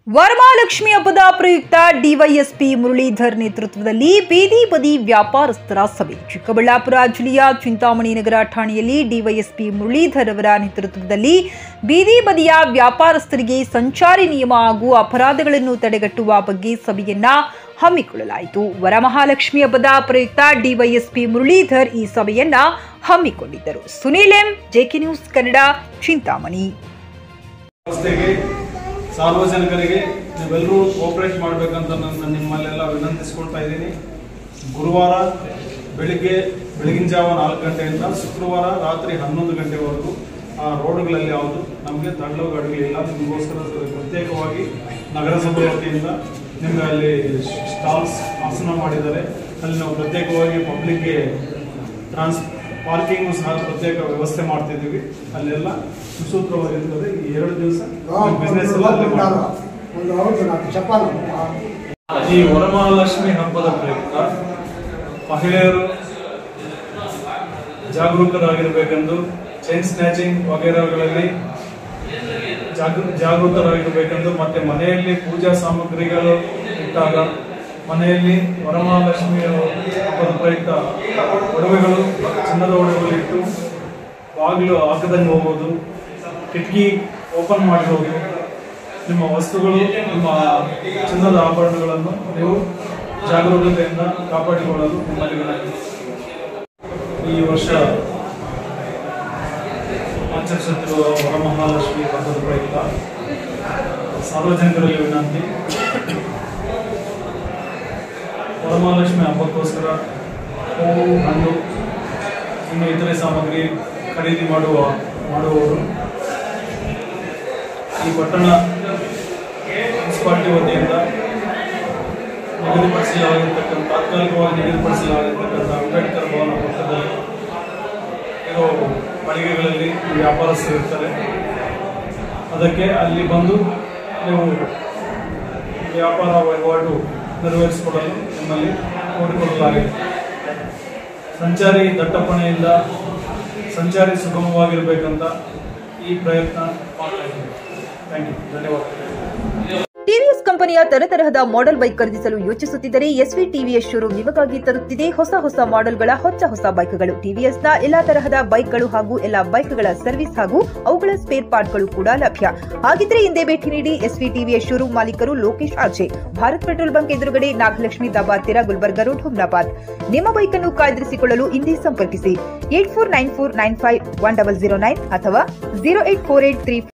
ವರಮಹಾಲಕ್ಷ್ಮಿ ಹಬ್ಬದ ಪ್ರಯುಕ್ತ ಡಿವೈಎಸ್ಪಿ ಮುರಳೀಧರ್ ನೇತೃತ್ವದಲ್ಲಿ ಬೀದಿ ಬದಿ ವ್ಯಾಪಾರಸ್ಥರ ಸಭೆ ಚಿಕ್ಕಬಳ್ಳಾಪುರ ಜಿಲ್ಲೆಯ ಚಿಂತಾಮಣಿ ನಗರ ಠಾಣೆಯಲ್ಲಿ ಡಿವೈಎಸ್ಪಿ ಮುರಳೀಧರ್ ಅವರ ನೇತೃತ್ವದಲ್ಲಿ ಬೀದಿ ಬದಿಯ ವ್ಯಾಪಾರಸ್ಥರಿಗೆ ಸಂಚಾರಿ ನಿಯಮ ಹಾಗೂ ಅಪರಾಧಗಳನ್ನು ತಡೆಗಟ್ಟುವ ಬಗ್ಗೆ ಸಭೆಯನ್ನ ಹಮ್ಮಿಕೊಳ್ಳಲಾಯಿತು ವರಮಹಾಲಕ್ಷ್ಮಿ ಹಬ್ಬದ ಪ್ರಯುಕ್ತ ಡಿವೈಎಸ್ಪಿ ಮುರಳೀಧರ್ ಈ ಸಭೆಯನ್ನ ಹಮ್ಮಿಕೊಂಡಿದ್ದರು Sunil M JK news Kannada Chintamani ವ್ಯವಸ್ಥೆಗೆ ಸಾರ್ವಜನಿಕರಿಗೆ ನೀವೆಲ್ಲರೂ ಕೋಆಪರೇಟ್ ಮಾಡಬೇಕಂತ ನಾನು ನಿಮ್ಮಲ್ಲೆಲ್ಲ ವಿನಂತಿಸ್ಕೊಳ್ತಾ ಇದ್ದೀನಿ ಗುರುವಾರ ಬೆಳಿಗ್ಗೆ ಬೆಳಗಿನ ಜಾವ ನಾಲ್ಕು ಗಂಟೆಯಿಂದ ಶುಕ್ರವಾರ ರಾತ್ರಿ ಹನ್ನೊಂದು ಗಂಟೆವರೆಗೂ ಆ ರೋಡ್ಗಳಲ್ಲಿ ಯಾವುದು ನಮಗೆ ತಳ್ಳೋ ಗಾಡಿಗಳಿಲ್ಲ ನಿಮಗೋಸ್ಕರ ಪ್ರತ್ಯೇಕವಾಗಿ ನಗರಸಭೆ ವತಿಯಿಂದ ನಿಮಗೆ ಅಲ್ಲಿ ಸ್ಟಾಲ್ಸ್ ಆಸನ ಮಾಡಿದ್ದಾರೆ ಅಲ್ಲಿ ನಾವು ಪ್ರತ್ಯೇಕವಾಗಿ ಪಬ್ಲಿಕ್ಗೆ ಟ್ರಾನ್ಸ್ ಪಾರ್ಕಿಂಗು ಸಹ ಪ್ರತ್ಯೇಕ ವ್ಯವಸ್ಥೆ ಮಾಡ್ತಿದ್ದೀವಿ ಅಲ್ಲೆಲ್ಲ ಸುಸೂತ್ರವಾಗಿರ್ತದೆ ಈ ಎರಡು ದಿವಸ ಬಿಸ್ನೆಸ್ ಎಲ್ಲ ಅಲ್ಲೇ ಮಾಡ್ತೀವಿ. ಒಂದು ಹೌದು నాకు చెప్పాలి ಈ ವರಮಹಾಲಕ್ಷ್ಮಿ ಹಬ್ಬದ ಪ್ರಯುಕ್ತ ಮಹಿಳೆಯರು ಜಾಗರೂಕರಾಗಿರಬೇಕೆಂದು ಚೈನ್ ಸ್ನ್ಯಾಚಿಂಗ್ ವಗೇರಗಳಲ್ಲಿ ಜಾಗೃ ಜಾಗೃತರಾಗಿರಬೇಕೆಂದು ಮತ್ತೆ ಮನೆಯಲ್ಲಿ ಪೂಜಾ ಸಾಮಗ್ರಿಗಳು ಇಟ್ಟಾಗ ಮನೆಯಲ್ಲಿ ವರಮಹಾಲಕ್ಷ್ಮಿ ಹಬ್ಬದ ಪ್ರಯುಕ್ತ ಒಡವೆಗಳು ಚಿನ್ನದ ಒಡವೆಗಳು ಇಟ್ಟು ಬಾಗಿಲು ಹಾಕದಂಗೆ ಹೋಗೋದು ಕಿಟಕಿ ಓಪನ್ ಮಾಡಿರೋದು ನಿಮ್ಮ ವಸ್ತುಗಳು ನಿಮ್ಮ ಚಿನ್ನದ ಆಭರಣಗಳನ್ನು ನೀವು ಜಾಗರೂಕತೆಯಿಂದ ಕಾಪಾಡಿಕೊಳ್ಳಲು ನಿಮ್ಮಲ್ಲಿ ವಿನಂತಿ ಈ ವರ್ಷ ಆಚರಿಸುತ್ತಿರುವ ವರಮಹಾಲಕ್ಷ್ಮಿ ಹಬ್ಬದ ಪ್ರಯುಕ್ತ ಸಾರ್ವಜನಿಕರಲ್ಲಿ ವಿನಂತಿ ವರಮಹಾಲಕ್ಷ್ಮಿ ಹಬ್ಬಕ್ಕೋಸ್ಕರ ಹೂವು ಹಣ್ಣು ಇನ್ನು ಇತರೆ ಸಾಮಗ್ರಿ ಖರೀದಿ ಮಾಡುವ ಮಾಡುವವರು ಈ ಪಟ್ಟಣ ಮುನ್ಸಿಪಾಲಿಟಿ ವತಿಯಿಂದ ನಿಗದಿಪಡಿಸಲಾಗಿರ್ತಕ್ಕಂಥ ತಾತ್ಕಾಲಿಕವಾಗಿ ನಿಗದಿಪಡಿಸಲಾಗಿರ್ತಕ್ಕಂಥ ಅಂಬೇಡ್ಕರ್ ಭವನ ಪಕ್ಕದಲ್ಲಿ ಇರೋ ಮಳಿಗೆಗಳಲ್ಲಿ ವ್ಯಾಪಾರಸ್ಥರು ಇರ್ತಾರೆ ಅದಕ್ಕೆ ಅಲ್ಲಿ ಬಂದು ನೀವು ವ್ಯಾಪಾರ ವಹಿವಾಟು ನೆರವೇರಿಸಿಕೊಡಲು ನಿಮ್ಮಲ್ಲಿ ಕೋರಿಕೊಳ್ಳಲಾಗಿದೆ ಸಂಚಾರಿ ದಟ್ಟಪಣೆಯಿಂದ ಸಂಚಾರಿ ಸುಗಮವಾಗಿರಬೇಕಂತ ಈ ಪ್ರಯತ್ನ ಮಾಡ್ತಾ ಇದ್ದೀವಿ ಥ್ಯಾಂಕ್ ಯು ಧನ್ಯವಾದ ಟಿವಿಎಸ್ ಕಂಪನಿಯ ತರತರಹದ ಮಾಡೆಲ್ ಬೈಕ್ ಖರೀದಿಸಲು ಯೋಚಿಸುತ್ತಿದ್ದರೆ ಎಸ್ವಿ ಟಿವಿಎಸ್ ಶೋರೂಮ್ ನಿಮಗಾಗಿ ತರುತ್ತಿದೆ ಹೊಸ ಹೊಸ ಮಾಡೆಲ್ಗಳ ಹೊಸ ಹೊಸ ಬೈಕ್ಗಳು ಟಿವಿಎಸ್ನ ಎಲ್ಲಾ ತರಹದ ಬೈಕ್ಗಳು ಹಾಗೂ ಎಲ್ಲಾ ಬೈಕ್ಗಳ ಸರ್ವಿಸ್ ಹಾಗೂ ಅವುಗಳ ಸ್ಪೇರ್ ಪಾರ್ಟ್ಗಳು ಕೂಡ ಲಭ್ಯ ಹಾಗಿದ್ರೆ ಹಿಂದೆ ಭೇಟಿ ನೀಡಿ ಎಸ್ವಿ ಟಿವಿಎಸ್ ಶೋರೂಮ್ ಮಾಲೀಕರು Lokesh RJ Bharat petrol bunk ಎದುರುಗಡೆ ನಾಗಲಕ್ಷ್ಮಿ ದಾಬಾ ಹತ್ತಿರ ಗುಲ್ಬರ್ಗ ರೋಡ್ ಹುಮ್ನಾಬಾದ್ ನಿಮ್ಮ ಬೈಕ್ ಅನ್ನು ಕಾಯ್ದಿರಿಸಿಕೊಳ್ಳಲು ಹಿಂದೆ ಸಂಪರ್ಕಿಸಿ eight four nine four nine five one double zero nine ಅಥವಾ zero eight four eight three